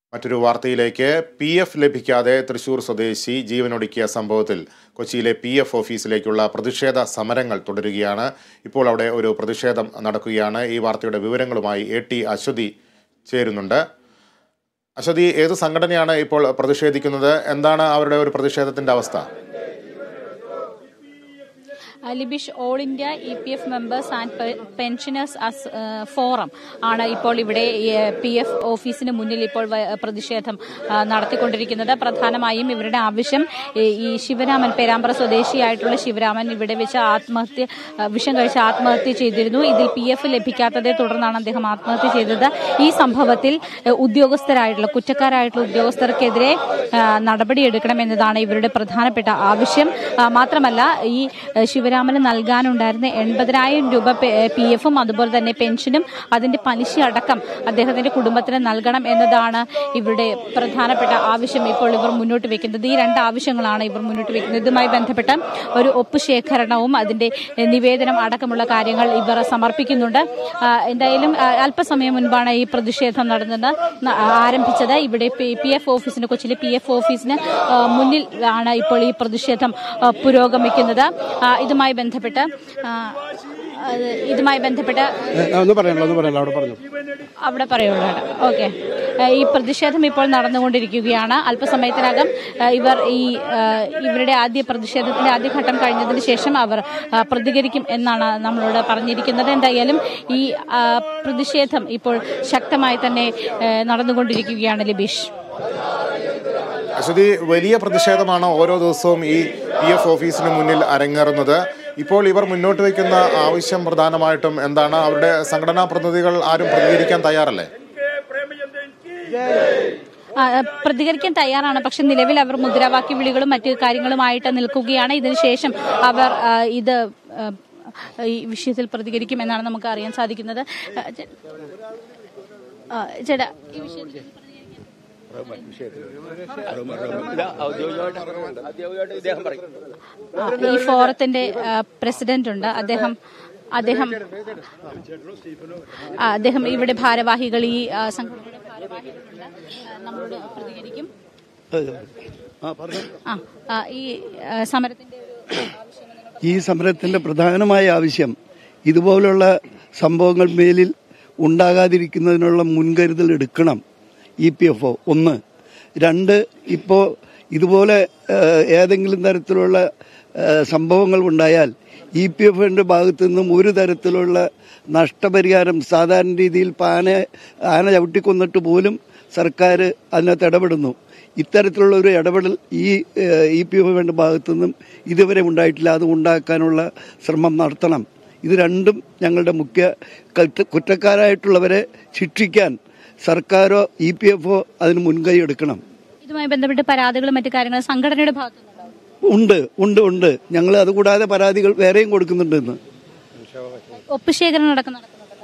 മറ്റൊരു വാർത്തയിലേക്ക് P F ലഭിക്കാതെ തൃശൂർ സ്വദേശി ജീവനൊടുക്കിയ സംഭവത്തിൽ കൊച്ചിയിലെ പി എഫ് ഓഫീസിലേക്കുള്ള പ്രതിഷേധ സമരങ്ങൾ തുടരുകയാണ് ഇപ്പോൾ അവിടെ ഒരു പ്രതിഷേധം നടക്കുകയാണ് ഈ വാർത്തയുടെ വിവരങ്ങളുമായി എ ടി അശ്വതി ചേരുന്നുണ്ട് അശ്വതി ഏത് സംഘടനയാണ് ഇപ്പോൾ പ്രതിഷേധിക്കുന്നത് എന്താണ് അവരുടെ ഒരു പ്രതിഷേധത്തിന്റെ അവസ്ഥ Libish all India E P F members and pensioners അസ് ഫോറം ആണ് ഇപ്പോൾ ഇവിടെ പി എഫ് ഓഫീസിന് മുന്നിൽ ഇപ്പോൾ വ- പ്രതിഷേധം ആ, നടത്തിക്കൊണ്ടിരിക്കുന്നത് പ്രധാനമായും ഇവരുടെ ആവശ്യം ഈ ഈ ശിവരാമൻ പേരാമ്പ്ര സ്വദേശിയായിട്ടുള്ള ശിവരാമൻ ഇവിടെ വെച്ച് ആത്മഹത്യ ആ, വിഷം കഴിച്ച് ആത്മഹത്യ ചെയ്തിരുന്നു ഇതിൽ പി എഫ് ലഭിക്കാത്തതെ തുടർന്നാണ് അദ്ദേഹം ആത്മഹത്യ ചെയ്തത് ഈ സംഭവത്തിൽ ആ, ഉദ്യോഗസ്ഥരായിട്ടുള്ള കുറ്റക്കാരായിട്ടുള്ള ഉദ്യോഗസ്ഥർക്കെതിരെ ആ, നടപടിയെടുക്കണം എന്നതാണ് ഇവരുടെ പ്രധാനപ്പെട്ട ആവശ്യം ആ, മാത്രമല്ല ഈ ആ, ശിവരാമന് നൽകാനുണ്ടായിരുന്ന എൺപതിനായിരം രൂപ പി എഫും അതുപോലെ തന്നെ പെൻഷനും അതിന്റെ പലിശ അടക്കം അദ്ദേഹത്തിന്റെ കുടുംബത്തിന് നൽകണം എന്നതാണ് ഇവരുടെ പ്രധാനപ്പെട്ട ആവശ്യം ഇപ്പോൾ ഇവർ മുന്നോട്ട് വെക്കുന്നത് ഈ രണ്ട് ആവശ്യങ്ങളാണ് ഇവർ മുന്നോട്ട് വെക്കുന്നത് ഇതുമായി ബന്ധപ്പെട്ട ഒരു ഒപ്പ് ശേഖരണവും അതിന്റെ എ, നിവേദനം അടക്കമുള്ള കാര്യങ്ങൾ ഇവർ സമർപ്പിക്കുന്നുണ്ട് ആ, എന്തായാലും ആ, അല്പസമയം മുൻപാണ് ഈ പ്രതിഷേധം നടന്നത് ന- ആരംഭിച്ചത് ഇവിടെ പി എഫ് ഓഫീസിന് കൊച്ചിയിലെ പി എഫ് ഓഫീസിന് ആ, മുന്നിൽ ആണ് ഇപ്പോൾ ഈ പ്രതിഷേധം ആ, പുരോഗമിക്കുന്നത് ആ, ഇതുമായി ബന്ധപ്പെട്ട് ആ, അത് ഇതുമായി ബന്ധപ്പെട്ട് ഒന്ന് പറയാനുള്ളൂ ഒന്ന് പറയാനുള്ളൂ അവിടെ പറഞ്ഞു അവിടെ പറയുള്ളൂ ഓക്കെ ഈ പ്രതിഷേധം ഇപ്പോൾ നടന്നുകൊണ്ടിരിക്കുകയാണ് അല്പസമയത്തിനകം ആ, ഇവർ ഈ ആ, ഇവരുടെ ആദ്യ പ്രതിഷേധത്തിന്റെ ആദ്യഘട്ടം കഴിഞ്ഞതിന് ശേഷം അവർ ആ, പ്രതികരിക്കും എന്നാണ് നമ്മളോട് പറഞ്ഞിരിക്കുന്നത് എന്തായാലും ഈ ആ, പ്രതിഷേധം ഇപ്പോൾ ശക്തമായി തന്നെ ആ, നടന്നുകൊണ്ടിരിക്കുകയാണ് ലിബീഷ് അശ്വതി വലിയ പ്രതിഷേധമാണ് ഓരോ ദിവസവും ഈ പി എഫ് ഓഫീസിന് മുന്നിൽ അരങ്ങേറുന്നത് ഇപ്പോൾ ഇവർ മുന്നോട്ട് വയ്ക്കുന്ന ആവശ്യം പ്രധാനമായിട്ടും എന്താണ് അവരുടെ സംഘടനാ പ്രതിനിധികൾ ആരും പ്രതികരിക്കാൻ തയ്യാറല്ലേ ആ, പ്രതികരിക്കാൻ തയ്യാറാണ് പക്ഷെ നിലവിൽ അവർ മുദ്രാവാക്യ വിളികളും മറ്റു കാര്യങ്ങളുമായിട്ട് നിൽക്കുകയാണ് ഇതിനുശേഷം അവർ ആ, ഇത് ആ, ഈ വിഷയത്തിൽ പ്രതികരിക്കും എന്നാണ് നമുക്ക് അറിയാൻ സാധിക്കുന്നത് ആ, ചേ- ആ, ചേട്ടാ ഈ വിഷയത്തിൽ ആ, ഈ ഫോറത്തിന്റെ ആ, പ്രസിഡന്റ് ഉണ്ട് അദ്ദേഹം അദ്ദേഹം ആ, അദ്ദേഹം ഇവിടെ ഭാരവാഹികൾ ഈ ആ, സംഘടനയുടെ ഭാരവാഹികളുണ്ട് ആ, നമ്മളോട് പ്രതികരിക്കും ആ പറഞ്ഞു ആ ആ, ഈ ആ, സമരത്തിന്റെ ഒരു ആവശ്യം ഈ സമരത്തിന്റെ പ്രധാനമായ ആവശ്യം ഇതുപോലുള്ള സംഭവങ്ങൾ മേലിൽ ഉണ്ടാകാതിരിക്കുന്നതിനുള്ള മുൻകരുതൽ എടുക്കണം ഇ പി എഫ് ഒ ഒന്ന് രണ്ട് ഇപ്പോൾ ഇതുപോലെ ഏഹ്, ഏതെങ്കിലും തരത്തിലുള്ള ഏഹ്, സംഭവങ്ങൾ ഉണ്ടായാൽ ഇ പി എഫിന്റെ ഭാഗത്തു നിന്നും ഒരു തരത്തിലുള്ള നഷ്ടപരിഹാരം സാധാരണ രീതിയിൽ ഇപ്പം ആന ആന ചവിട്ടിക്കൊന്നിട്ട് പോലും സർക്കാർ അതിനകത്ത് ഇടപെടുന്നു ഇത്തരത്തിലുള്ള ഒരു ഇടപെടൽ ഈ ഇ പി എഫിന്റെ ഭാഗത്തു നിന്നും ഇതുവരെ ഉണ്ടായിട്ടില്ല അത് ഉണ്ടാക്കാനുള്ള ശ്രമം നടത്തണം ഇത് രണ്ടും ഞങ്ങളുടെ മുഖ്യ കുറ്റ- കുറ്റക്കാരായിട്ടുള്ളവരെ ശിക്ഷിക്കാൻ സർക്കാരോ ഇ പി എഫോ അതിന് മുൻകൈ എടുക്കണം ഇതുമായി ബന്ധപ്പെട്ട് പരാതികളും മറ്റു കാര്യങ്ങളും സംഘടനയുടെ ഭാഗത്തുനിന്നുണ്ടാവും ഉണ്ട് ഉണ്ട് ഉണ്ട് ഞങ്ങൾ അതുകൂടാതെ പരാതികൾ വേറെയും കൊടുക്കുന്നുണ്ട് ഇന്ന് ഒപ്പ് ശേഖരണം അടക്കം നടക്കുന്നുണ്ടല്ലോ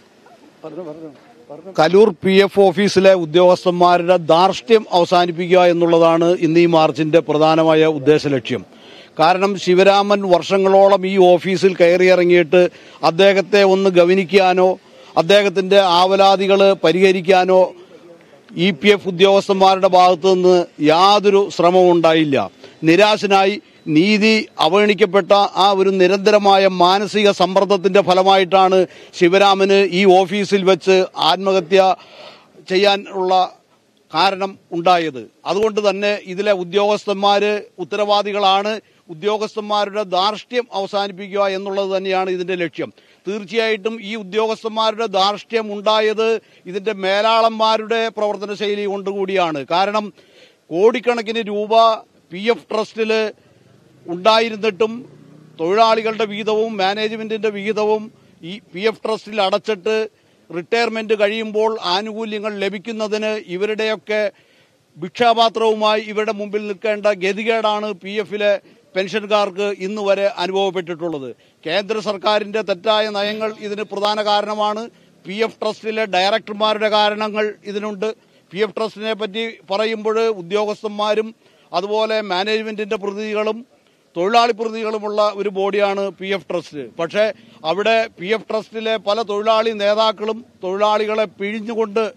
കലൂർ പി എഫ് ഓഫീസിലെ ഉദ്യോഗസ്ഥന്മാരുടെ ധാർഷ്ട്യം അവസാനിപ്പിക്കുക എന്നുള്ളതാണ് ഇന്ന് ഈ മാർച്ചിന്റെ പ്രധാനമായ ഉദ്ദേശ ലക്ഷ്യം കാരണം ശിവരാമൻ വർഷങ്ങളോളം ഈ ഓഫീസിൽ കയറിയിറങ്ങിയിട്ട് അദ്ദേഹത്തെ ഒന്ന് ഗവനിക്കാനോ അദ്ദേഹത്തിന്റെ ആവലാതികൾ പരിഹരിക്കാനോ ഇ പി എഫ് ഉദ്യോഗസ്ഥന്മാരുടെ ഭാഗത്തു നിന്ന് യാതൊരു ശ്രമവും ഉണ്ടായില്ല നിരാശനായി നീതി അവഗണിക്കപ്പെട്ട ആ ഒരു നിരന്തരമായ മാനസിക സമ്മർദ്ദത്തിന്റെ ഫലമായിട്ടാണ് ശിവരാമന് ഈ ഓഫീസിൽ വെച്ച് ആത്മഹത്യ ചെയ്യാനുള്ള കാരണം ഉണ്ടായത് അതുകൊണ്ട് തന്നെ ഇതിലെ ഉദ്യോഗസ്ഥന്മാര് ഉത്തരവാദികളാണ് ഉദ്യോഗസ്ഥന്മാരുടെ ധാർഷ്ട്യം അവസാനിപ്പിക്കുക എന്നുള്ളത് തന്നെയാണ് ഇതിന്റെ ലക്ഷ്യം തീർച്ചയായിട്ടും ഈ ഉദ്യോഗസ്ഥന്മാരുടെ ധാർഷ്ട്യം ഉണ്ടായത് ഇതിന്റെ മേലാളന്മാരുടെ പ്രവർത്തന ശൈലി കൊണ്ടുകൂടിയാണ് കാരണം കോടിക്കണക്കിന് രൂപ പി എഫ് ട്രസ്റ്റില് ഉണ്ടായിരുന്നിട്ടും തൊഴിലാളികളുടെ വിഹിതവും മാനേജ്മെന്റിന്റെ വിഹിതവും ഈ പി എഫ് ട്രസ്റ്റിൽ അടച്ചിട്ട് റിട്ടയർമെന്റ് കഴിയുമ്പോൾ ആനുകൂല്യങ്ങൾ ലഭിക്കുന്നതിന് ഇവരുടെയൊക്കെ ഭിക്ഷാപാത്രവുമായി ഇവരുടെ മുമ്പിൽ നിൽക്കേണ്ട ഗതികേടാണ് പി എഫിലെ പെൻഷൻകാർക്ക് ഇന്ന് വരെ അനുഭവപ്പെട്ടിട്ടുള്ളത് കേന്ദ്ര സർക്കാരിന്റെ തെറ്റായ നയങ്ങൾ ഇതിന് പ്രധാന കാരണമാണ് പി എഫ് ട്രസ്റ്റിലെ ഡയറക്ടർമാരുടെ കാരണങ്ങൾ ഇതിനുണ്ട് പി എഫ് ട്രസ്റ്റിനെ പറ്റി പറയുമ്പോൾ ഉദ്യോഗസ്ഥന്മാരും അതുപോലെ മാനേജ്മെന്റിന്റെ പ്രതിനിധികളും തൊഴിലാളി പ്രതിനിധികളുമുള്ള ഒരു ബോഡിയാണ് പി എഫ് ട്രസ്റ്റ് പക്ഷേ അവിടെ പി എഫ് ട്രസ്റ്റിലെ പല തൊഴിലാളി നേതാക്കളും തൊഴിലാളികളെ പിഴിഞ്ഞുകൊണ്ട്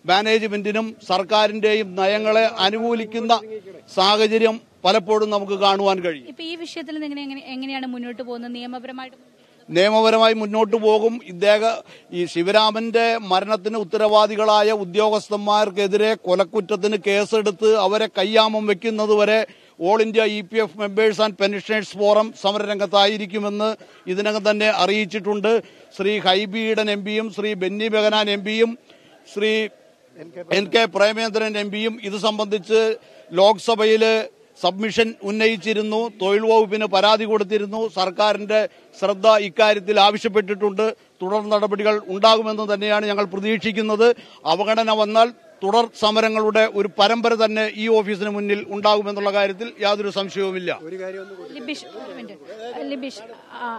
മാനേജ്മെന്റിനും സർക്കാരിന്റെയും നയങ്ങളെ അനുകൂലിക്കുന്ന സാഹചര്യം പലപ്പോഴും നമുക്ക് കാണുവാൻ കഴിയും ഇപ്പൊ ഈ വിഷയത്തിൽ നിന്ന് എങ്ങനെ എങ്ങനെ- എങ്ങനെയാണ് മുന്നോട്ട് പോകുന്നത് നിയമപരമായിട്ട് നിയമപരമായി മുന്നോട്ട് പോകും ഇദ്ദേഹം ഈ ശിവരാമന്റെ മരണത്തിന് ഉത്തരവാദികളായ ഉദ്യോഗസ്ഥന്മാർക്കെതിരെ കൊലക്കുറ്റത്തിന് കേസെടുത്ത് അവരെ കയ്യാമം വെക്കുന്നതുവരെ all India E P F members and pensioners forum സമരരംഗത്തായിരിക്കുമെന്ന് ഇതിനകം തന്നെ അറിയിച്ചിട്ടുണ്ട് ശ്രീ ഹൈബീഡൻ എം പിയും ശ്രീ ബെന്നി ബെഹനാൻ എം പിയും Shri N K Premachandran M പിയും ഇത് സംബന്ധിച്ച് ലോക്സഭയില് സബ്മിഷൻ ഉന്നയിച്ചിരുന്നു തൊഴിൽ വകുപ്പിന് പരാതി കൊടുത്തിരുന്നു സർക്കാരിന്റെ ശ്രദ്ധ ഇക്കാര്യത്തിൽ ആവശ്യപ്പെട്ടിട്ടുണ്ട് തുടർ നടപടികൾ ഉണ്ടാകുമെന്ന് തന്നെയാണ് ഞങ്ങൾ പ്രതീക്ഷിക്കുന്നത് അവഗണന വന്നാൽ തുടർ സമരങ്ങളുടെ ഒരു പരമ്പര തന്നെ ഈ ഓഫീസിന് മുന്നിൽ ഉണ്ടാകുമെന്നുള്ള കാര്യത്തിൽ യാതൊരു സംശയവുമില്ല ലിബിഷ് ഒരു മിനിറ്റ്. ലിബിഷ് ആ,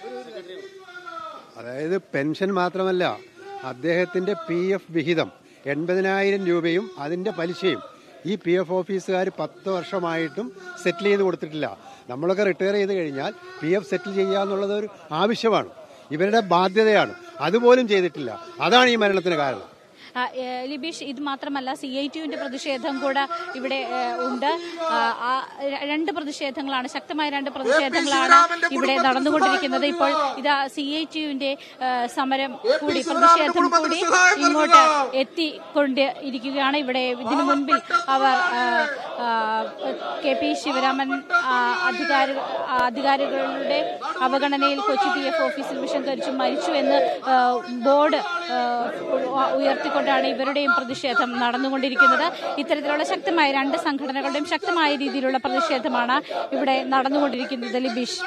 അതായത് പെൻഷൻ മാത്രമല്ല അദ്ദേഹത്തിന്റെ പി എഫ് വിഹിതം എൺപതിനായിരം രൂപയും അതിന്റെ പലിശയും ഈ പി എഫ് ഓഫീസുകാർ പത്ത് വർഷമായിട്ടും സെറ്റിൽ ചെയ്ത് കൊടുത്തിട്ടില്ല നമ്മളൊക്കെ റിട്ടയർ ചെയ്ത് കഴിഞ്ഞാൽ പി എഫ് സെറ്റിൽ ചെയ്യുക എന്നുള്ളത് ഒരു ആവശ്യമാണ് ഇവരുടെ ബാധ്യതയാണ് അതുപോലും ചെയ്തിട്ടില്ല അതാണ് ഈ മരണത്തിന് കാരണം ആ, ഏ, ലിബീഷ് ഇത് മാത്രമല്ല സി ഐ ടിയുവിന്റെ പ്രതിഷേധം കൂടെ ഇവിടെ ഏ, ഉണ്ട് ആ, ആ, ര- രണ്ട് പ്രതിഷേധങ്ങളാണ് ശക്തമായ രണ്ട് പ്രതിഷേധങ്ങളാണ് ഇവിടെ നടന്നുകൊണ്ടിരിക്കുന്നത് ഇപ്പോൾ ഇത് സി ഐ ടിയുവിന്റെ സമരം കൂടി പ്രതിഷേധം കൂടി ഇങ്ങോട്ട് എത്തിക്കൊണ്ട് ഇരിക്കുകയാണ് ഇവിടെ ഇതിനു മുൻപിൽ അവർ ആ, ആ, കെ പി ശിവരാമൻ ആ, അധികാര ആ, അധികാരികളുടെ അവഗണനയിൽ കൊച്ചി പി എഫ് ഓഫീസിൽ വിഷം കരിച്ചു മരിച്ചു എന്ന് ആ, ബോർഡ് ആ, ഉയർത്തിക്കൊണ്ടാണ് ഇവരുടെയും പ്രതിഷേധം നടന്നുകൊണ്ടിരിക്കുന്നത് ഇത്തരത്തിലുള്ള ശക്തമായ രണ്ട് സംഘടനകളുടെയും ശക്തമായ രീതിയിലുള്ള പ്രതിഷേധമാണ് ഇവിടെ നടന്നുകൊണ്ടിരിക്കുന്നത് ലിബീഷ്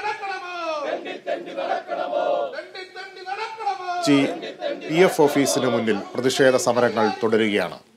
ജി പി എഫ് ഓഫീസിന് മുന്നിൽ പ്രതിഷേധ സമരങ്ങൾ തുടരുകയാണ്